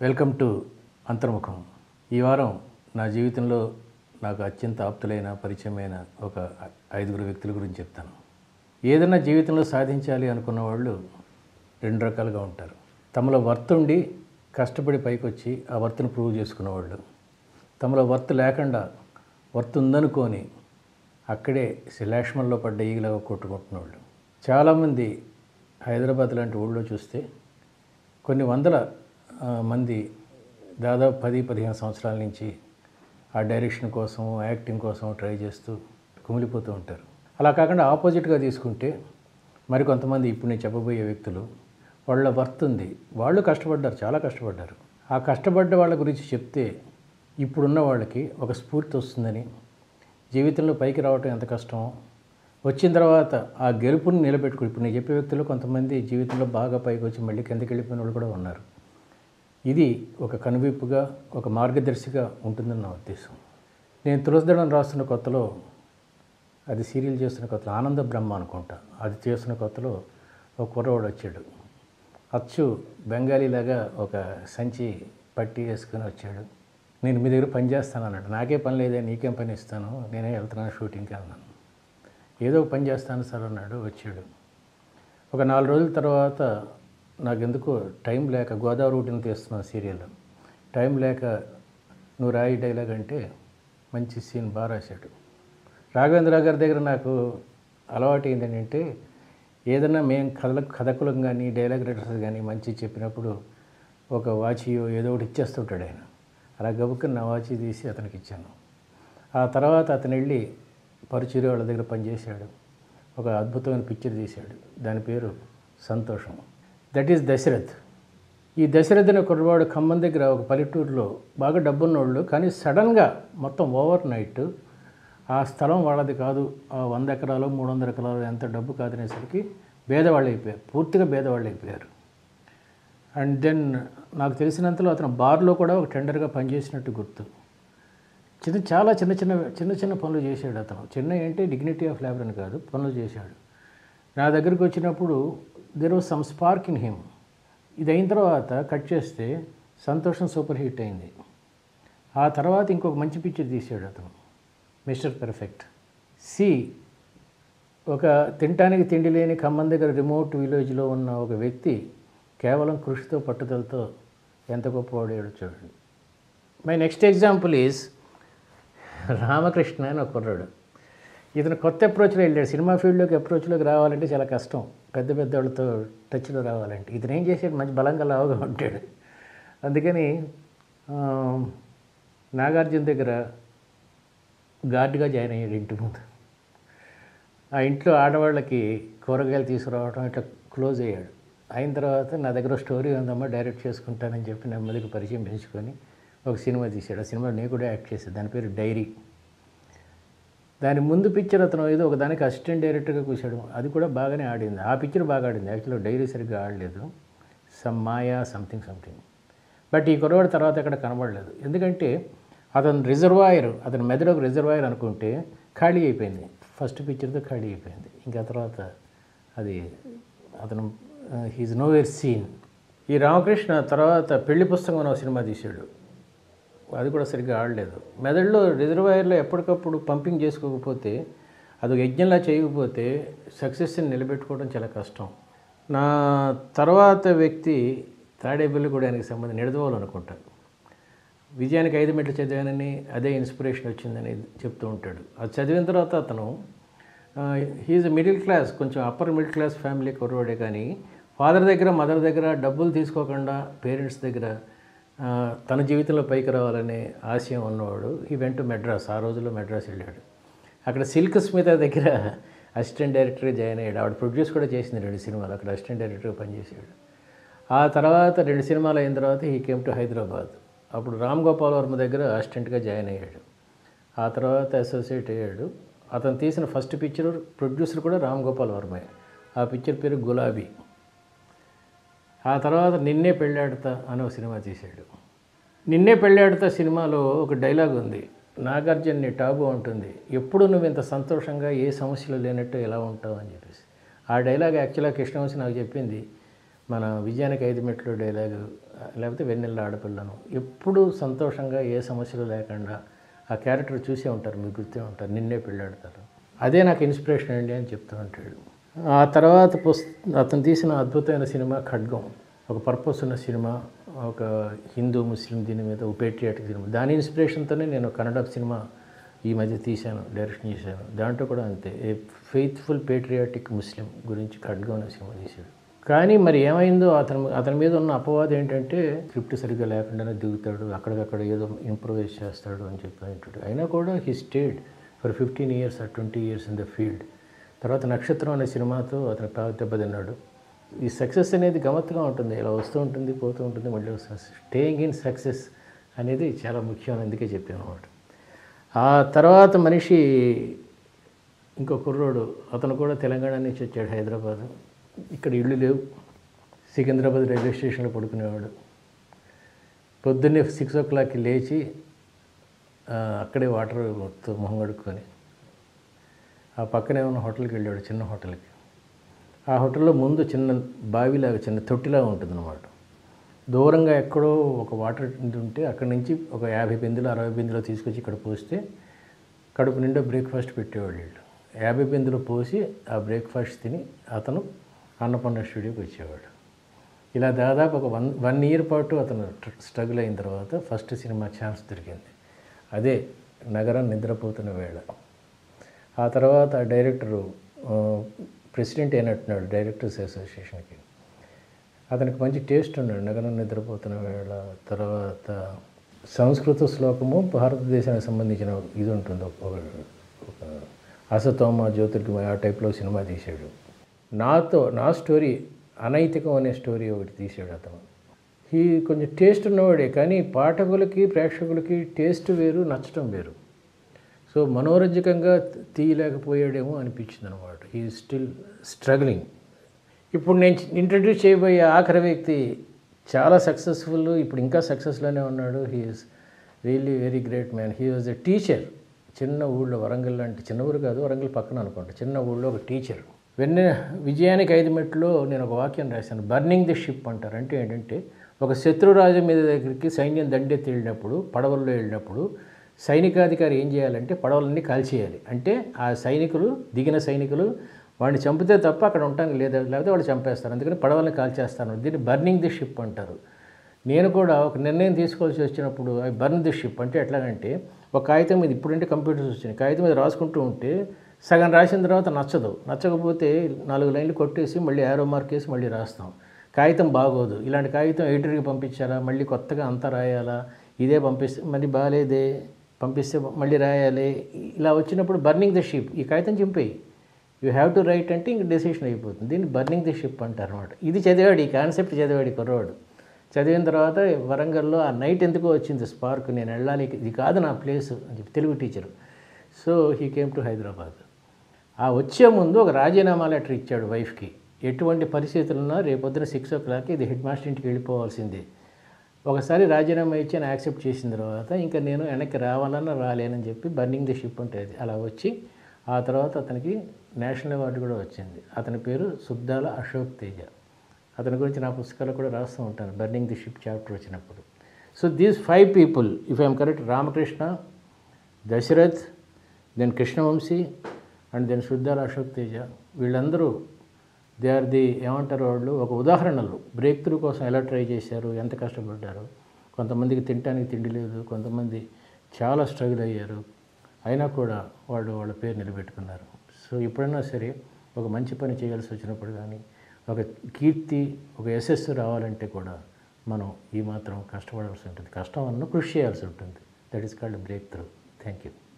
welcome to అంతర్ముఖం ఈ వారం నా జీవితంలో నాకు అత్యంత ఆప్తులైన పరిచయమైన ఒక ఐదుగురు వ్యక్తుల గురించి చెప్తాను ఏదైనా జీవితంలో సాధించాలి అనుకున్న వాళ్ళు రెండు రకాలుగా ఉంటారు తమలో వర్త్ ఉండి కష్టపడి పైకి వచ్చి ఆ వర్త్ని ప్రూవ్ చేసుకునేవాళ్ళు తమలో వర్త్ లేకుండా వర్త్ ఉందనుకొని అక్కడే శిలాష్మల్లో పడ్డ ఈగలాగా కొట్టుకుంటున్నవాళ్ళు చాలామంది హైదరాబాద్ లాంటి ఊళ్ళో చూస్తే కొన్ని వందల ఆ, మంది దాదాపు పది పదిహేను సంవత్సరాల నుంచి ఆ డైరెక్షన్ కోసం యాక్టింగ్ కోసం ట్రై చేస్తూ కుమిలిపోతూ ఉంటారు అలా కాకుండా ఆపోజిట్గా తీసుకుంటే మరి కొంతమంది ఇప్పుడు నేను చెప్పబోయే వ్యక్తులు వాళ్ళ వర్త్ ఉంది వాళ్ళు కష్టపడ్డారు చాలా కష్టపడ్డారు ఆ కష్టపడ్డ వాళ్ళ గురించి చెప్తే ఇప్పుడున్న వాళ్ళకి ఒక స్ఫూర్తి వస్తుందని జీవితంలో పైకి రావటం ఎంత కష్టమో వచ్చిన తర్వాత ఆ గెలుపుని నిలబెట్టుకుని ఇప్పుడు నేను చెప్పే వ్యక్తులు కొంతమంది జీవితంలో బాగా పైకి వచ్చి మళ్ళీ కిందకి వెళ్ళిపోయిన వాళ్ళు కూడా ఉన్నారు ఇది ఒక కనువిప్పుగా ఒక మార్గదర్శిగా ఉంటుందని నా ఉద్దేశం నేను తులసిదళం రాస్తున్న కొత్తలో అది సీరియల్ చేస్తున్న కొత్తలో ఆనంద బ్రహ్మ అనుకుంటా అది చేస్తున్న కొత్తలో ఒక కుర్రవాడు వచ్చాడు అచ్చు బెంగాలీలాగా ఒక సంచి పట్టి వేసుకుని వచ్చాడు నేను మీ దగ్గర పని చేస్తాను అన్నాడు నాకే పని లేదే నీకేం పని ఇస్తాను నేనే వెళ్తున్నాను షూటింగ్కి అన్నాను ఏదో ఒక పని చేస్తాను సార్ అన్నాడు వచ్చాడు ఒక నాలుగు రోజుల తర్వాత నాకెందుకో టైం లేక గోదావరి ఊటిని తీస్తున్నాను సీరియల్ టైం లేక నువ్వు రాయి డైలాగ్ అంటే మంచి సీన్ బాగా రాశాడు రాఘవేంద్ర గారి దగ్గర నాకు అలవాటు ఏంటంటే ఏదైనా మేము కథల కథకులం కానీ డైలాగ్ రైటర్స్ కానీ మంచి చెప్పినప్పుడు ఒక వాచియో ఏదో ఒకటి ఇచ్చేస్తుంటాడు ఆయన అలా గబుక్కుని నా వాచి తీసి అతనికి ఇచ్చాను ఆ తర్వాత అతను వెళ్ళి పరుచూరి వాళ్ళ దగ్గర పనిచేశాడు ఒక అద్భుతమైన పిక్చర్ తీశాడు దాని పేరు సంతోషం దట్ ఈస్ దశరథ్ ఈ దశరథ్ అనే కుర్రవాడు ఖమ్మం దగ్గర ఒక పల్లెటూరులో బాగా డబ్బున్నోళ్ళు కానీ సడన్గా మొత్తం ఓవర్ నైట్ ఆ స్థలం వాళ్ళది కాదు ఆ వంద ఎకరాలు మూడు వందల ఎకరాలు ఎంత డబ్బు కాదనేసరికి భేదవాళ్ళు అయిపోయారు పూర్తిగా భేదవాళ్ళు అయిపోయారు అండ్ దెన్ నాకు తెలిసినంతలో అతను బార్లో కూడా ఒక టెండర్గా పనిచేసినట్టు గుర్తు చిన్న చాలా చిన్న చిన్న చిన్న చిన్న పనులు చేశాడు అతను చిన్న ఏంటి డిగ్నిటీ ఆఫ్ లేబర్ అని కాదు పనులు చేశాడు నా దగ్గరికి వచ్చినప్పుడు there was some spark in him ఇది అయిన తర్వాత కట్ చేస్తే సంతోషం సూపర్ హిట్ అయింది ఆ తర్వాత ఇంకొక మంచి పిక్చర్ తీశాడు అతను మిస్టర్ పెర్ఫెక్ట్ సి ఒక తినటానికి తిండి లేని ఖమ్మం దగ్గర రిమోట్ విలేజ్లో ఉన్న ఒక వ్యక్తి కేవలం కృషితో పట్టుదలతో ఎంత గొప్పవాడాడో చూడండి my next example is Ramakrishna అని ఒక కుర్రాడు ఇతను కొత్త అప్రోచ్లో వెళ్ళాడు సినిమా ఫీల్డ్లోకి అప్రోచ్లోకి రావాలంటే చాలా కష్టం పెద్ద పెద్ద వాళ్ళతో టచ్లో రావాలంటే ఇతను ఏం చేశాడు మంచి బలంగా లావుగా ఉంటాడు అందుకని ఆ, నాగార్జున దగ్గర గార్డ్గా జాయిన్ అయ్యాడు ఇంటి ముందు ఆ ఇంట్లో ఆడవాళ్ళకి కూరగాయలు తీసుకురావడం ఇట్లా క్లోజ్ అయ్యాడు అయిన తర్వాత నా దగ్గర స్టోరీ ఉందమ్మా డైరెక్ట్ చేసుకుంటానని చెప్పి నెమ్మదికి పరిచయం పెంచుకొని ఒక సినిమా తీశాడు ఆ సినిమా నేను కూడా యాక్ట్ చేశాను దాని పేరు డైరీ దాని ముందు పిక్చర్ అతను ఏదో ఒక దానికి అసిస్టెంట్ డైరెక్టర్గా కూర్చాడు అది కూడా బాగానే ఆడింది ఆ పిక్చర్ బాగా ఆడింది యాక్చువల్గా డైరీ సరిగ్గా ఆడలేదు సమ్ మాయా సంథింగ్ సంథింగ్ బట్ ఈ కురవాడు తర్వాత ఎక్కడ కనబడలేదు ఎందుకంటే అతను రిజర్వాయర్ అతని మెదడు ఒక రిజర్వాయర్ అనుకుంటే ఖాళీ అయిపోయింది ఫస్ట్ పిక్చర్తో ఖాళీ అయిపోయింది ఇంకా తర్వాత అది అతను హీజ్ నో వేర్ సీన్ ఈ రామకృష్ణ తర్వాత పెళ్లి పుస్తకం అనే ఒక సినిమా తీశాడు అది కూడా సరిగ్గా ఆడలేదు మెదడులో రిజర్వాయర్లో ఎప్పటికప్పుడు పంపింగ్ చేసుకోకపోతే అది ఒక యజ్ఞంలా చేయకపోతే సక్సెస్ని నిలబెట్టుకోవడం చాలా కష్టం నా తర్వాత వ్యక్తి తాడేపల్లిగూడానికి సంబంధించి నిడదవోలు అనుకుంటాను విజయానికి ఐదు మెట్లు చదివానని అదే ఇన్స్పిరేషన్ వచ్చిందని చెప్తూ ఉంటాడు అది చదివిన తర్వాత అతను హీజ్ మిడిల్ క్లాస్ కొంచెం అప్పర్ మిడిల్ క్లాస్ ఫ్యామిలీ కుర్రవాడే కానీ ఫాదర్ దగ్గర మదర్ దగ్గర డబ్బులు తీసుకోకుండా పేరెంట్స్ దగ్గర ఆ, తన జీవితంలో పైకి రావాలనే ఆశయం ఉన్నవాడు ఈ వెంట మెడ్రాస్ ఆ రోజుల్లో మెడ్రాస్ వెళ్ళాడు అక్కడ సిల్క్ స్మిత దగ్గర అసిస్టెంట్ డైరెక్టర్గా జాయిన్ అయ్యాడు ఆవిడ ప్రొడ్యూస్ కూడా చేసింది రెండు సినిమాలు అక్కడ అసిస్టెంట్ డైరెక్టర్గా పనిచేసాడు ఆ తర్వాత రెండు సినిమాలు అయిన తర్వాత ఈ కేమ్ టు హైదరాబాద్ అప్పుడు రామ్ గోపాల్ వర్మ దగ్గర అసిస్టెంట్గా జాయిన్ అయ్యాడు ఆ తర్వాత అసోసియేట్ అయ్యాడు అతను తీసిన ఫస్ట్ పిక్చర్ ప్రొడ్యూసర్ కూడా రామ్ గోపాల్ వర్మే ఆ పిక్చర్ పేరు గులాబీ ఆ తర్వాత నిన్నే పెళ్ళాడతా అనే ఒక సినిమా తీశాడు నిన్నే పెళ్ళాడతా సినిమాలో ఒక డైలాగ్ ఉంది నాగార్జున్ని టాబు ఉంటుంది ఎప్పుడు నువ్వు ఇంత సంతోషంగా ఏ సమస్యలు లేనట్టు ఎలా ఉంటావు అని చెప్పేసి ఆ డైలాగ్ యాక్చువల్గా కృష్ణవంశి నాకు చెప్పింది మన విజయానికి ఐదు మెట్లు డైలాగు లేకపోతే వెన్నెల ఆడపిల్లను ఎప్పుడూ సంతోషంగా ఏ సమస్యలు లేకుండా ఆ క్యారెక్టర్ చూసే ఉంటారు మీరు గుర్తే ఉంటారు నిన్నే పెళ్ళాడతారు అదే నాకు ఇన్స్పిరేషన్ అండి అని చెప్తూ ఉంటాడు ఆ తర్వాత పుస్ అతను తీసిన అద్భుతమైన సినిమా ఖడ్గం ఒక పర్పస్ ఉన్న సినిమా ఒక హిందూ ముస్లిం దీని మీద ఒక పేట్రియాటిక్ సినిమా దాని ఇన్స్పిరేషన్తోనే నేను కన్నడ సినిమా ఈ మధ్య తీశాను డైరెక్షన్ చేశాను దాంట్లో కూడా అంతే ఏ ఫెయిత్ఫుల్ పేట్రియాటిక్ ముస్లిం గురించి ఖడ్గం అనే సినిమా తీశాడు కానీ మరి ఏమైందో అతను అతని మీద ఉన్న అపవాదం ఏంటంటే స్క్రిప్ట్ సరిగ్గా లేకుండానే దిగుతాడు అక్కడికక్కడ ఏదో ఇంప్రూవైజ్ చేస్తాడు అని చెప్పి అంటాడు అయినా కూడా he stayed for fifteen years or twenty years in the field తర్వాత నక్షత్రం అనే సినిమాతో అతను బాగా దెబ్బతిన్నాడు ఈ సక్సెస్ అనేది గమ్మత్తుగా ఉంటుంది ఇలా వస్తూ ఉంటుంది పోతూ ఉంటుంది మళ్ళీ వస్తుంది స్టేయింగ్ ఇన్ సక్సెస్ అనేది చాలా ముఖ్యం అని అందుకే చెప్పాను అనమాట ఆ తర్వాత మనిషి ఇంకో కుర్రోడు అతను కూడా తెలంగాణ నుంచి వచ్చాడు హైదరాబాద్ ఇక్కడ ఇళ్ళు లేవు సికింద్రాబాద్ రైల్వే స్టేషన్లో పడుకునేవాడు పొద్దున్నే సిక్స్ ఓ క్లాక్కి లేచి ఆ, అక్కడే వాటర్ మొత్తం మొహం కడుక్కొని ఆ పక్కనే ఉన్న హోటల్కి వెళ్ళాడు చిన్న హోటల్కి ఆ హోటల్లో ముందు చిన్న బావిలాగా చిన్న తొట్టిలాగా ఉంటుంది అనమాట దూరంగా ఎక్కడో ఒక వాటర్ ఇది ఉంటే అక్కడి నుంచి ఒక యాభై బిందులు అరవై బిందులు తీసుకొచ్చి ఇక్కడ పోస్తే కడుపు నిండా బ్రేక్ఫాస్ట్ పెట్టేవాళ్ళు వీళ్ళు యాభై బిందులు పోసి ఆ బ్రేక్ఫాస్ట్ తిని అతను అన్నపూర్ణ స్టూడియోకి వచ్చేవాడు ఇలా దాదాపు ఒక వన్ వన్ ఇయర్ పాటు అతను స్ట్రగుల్ అయిన తర్వాత ఫస్ట్ సినిమా ఛాన్స్ దొరికింది అదే నగరం నిద్రపోతున్న వేళ ఆ తర్వాత ఆ డైరెక్టరు ఆ, ప్రెసిడెంట్ అయినట్టున్నాడు డైరెక్టర్స్ అసోసియేషన్కి అతనికి మంచి టేస్ట్ ఉన్నాడు నగరం నిద్రపోతున్న వేళ తర్వాత సంస్కృత శ్లోకము భారతదేశానికి సంబంధించిన ఇది ఉంటుంది ఒక ఒక అసతోమ జ్యోతిర్గమయ ఆ టైప్లో సినిమా తీశాడు నాతో నా స్టోరీ అనైతికం అనే స్టోరీ ఒకటి తీశాడు అతను ఈ కొంచెం టేస్ట్ ఉన్నవాడే కానీ పాఠకులకి ప్రేక్షకులకి టేస్ట్ వేరు నచ్చటం వేరు సో మనోరంజకంగా తీయలేకపోయాడేమో అనిపించింది అనమాట హీ స్టిల్ స్ట్రగ్లింగ్ ఇప్పుడు నేను ఇంట్రడ్యూస్ చేయబోయే ఆఖరి వ్యక్తి చాలా సక్సెస్ఫుల్ ఇప్పుడు ఇంకా సక్సెస్లోనే ఉన్నాడు he is really very great man he was a teacher చిన్న ఊళ్ళో వరంగల్ లాంటి చిన్న ఊరు కాదు వరంగల్ పక్కన అనుకుంటా చిన్న ఊళ్ళో ఒక టీచర్ వెన్న విజయానికి ఐదు మెట్లో నేను ఒక వాక్యం రాశాను బర్నింగ్ ది షిప్ అంటారు అంటే ఏంటంటే ఒక శత్రురాజు మీద దగ్గరికి సైన్యం దండెత్తి వెళ్ళినప్పుడు పడవల్లో వెళ్ళినప్పుడు సైనికాధికారి ఏం చేయాలంటే పడవలన్నీ కాల్చేయాలి అంటే ఆ సైనికులు దిగిన సైనికులు వాడిని చంపితే తప్ప అక్కడ ఉండటానికి లేదా లేకపోతే వాళ్ళు చంపేస్తారు అందుకని పడవల్ని కాల్చేస్తాను దీన్ని బర్నింగ్ ది షిప్ అంటారు నేను కూడా ఒక నిర్ణయం తీసుకోవాల్సి వచ్చినప్పుడు ఐ బర్న్ ది షిప్ అంటే ఎట్లాగంటే ఒక కాగితం మీద ఇప్పుడంటే కంప్యూటర్స్ వచ్చినాయి కాగితం మీద రాసుకుంటూ ఉంటే సగం రాసిన తర్వాత నచ్చదు నచ్చకపోతే నాలుగు లైన్లు కొట్టేసి మళ్ళీ యారో మార్క్ వేసి మళ్ళీ రాస్తాం కాగితం బాగోదు ఇలాంటి కాగితం ఎడిటర్కి పంపించాలా మళ్ళీ కొత్తగా అంతా రాయాలా ఇదే పంపిస్తే మళ్ళీ బాగాలేదే పంపిస్తే మళ్ళీ రాయాలి ఇలా వచ్చినప్పుడు బర్నింగ్ ద షిప్ ఈ కాగితం చింపేయి యూ హ్యావ్ టు రైట్ అంటే ఇంక డెసిషన్ అయిపోతుంది దీన్ని బర్నింగ్ ది షిప్ అంటారు అనమాట ఇది చదివాడు ఈ కాన్సెప్ట్ చదివాడు ఈ కుర్రవాడు చదివిన తర్వాత వరంగల్లో ఆ నైట్ ఎందుకో వచ్చింది స్పార్క్ నేను వెళ్ళాలి ఇది కాదు నా ప్లేస్ అని చెప్పి Telugu teacher so he came to Hyderabad ఆ వచ్చే ముందు ఒక రాజీనామా లెటర్ ఇచ్చాడు వైఫ్కి ఎటువంటి పరిస్థితులున్నా రేపొద్దున సిక్స్ ఓ క్లాక్ ఇది హెడ్ మాస్టర్ ఇంటికి వెళ్ళిపోవాల్సిందే ఒకసారి రాజీనామా ఇచ్చి ఆయన యాక్సెప్ట్ చేసిన తర్వాత ఇంకా నేను వెనక్కి రావాలన్నా రాలేనని చెప్పి బర్నింగ్ ది షిప్ ఉంటుంది అలా వచ్చి ఆ తర్వాత అతనికి నేషనల్ అవార్డు కూడా వచ్చింది అతని పేరు సుద్దాల అశోక్ తేజ అతని గురించి నా పుస్తకాలు కూడా రాస్తూ ఉంటాను బర్నింగ్ ది షిప్ చాప్టర్ వచ్చినప్పుడు so these five people if I'm correct Ramakrishna Dasarath then Krishna Vamsi and then Suddala Ashok Teja వీళ్ళందరూ దే ఆర్ ది ఏమంటారు వాళ్ళు ఒక ఉదాహరణలు బ్రేక్ త్రూ కోసం ఎలా ట్రై చేశారు ఎంత కష్టపడ్డారు కొంతమందికి తినడానికి తిండి లేదు కొంతమంది చాలా స్ట్రగుల్ అయ్యారు అయినా కూడా వాళ్ళు వాళ్ళ పేరు నిలబెట్టుకున్నారు సో ఎప్పుడైనా సరే ఒక మంచి పని చేయాల్సి వచ్చినప్పుడు కానీ ఒక కీర్తి ఒక యశస్సు రావాలంటే కూడా మనం ఈ మాత్రం కష్టపడాల్సి ఉంటుంది కష్టం అన్న కృషి చేయాల్సి ఉంటుంది that is called breakthrough thank you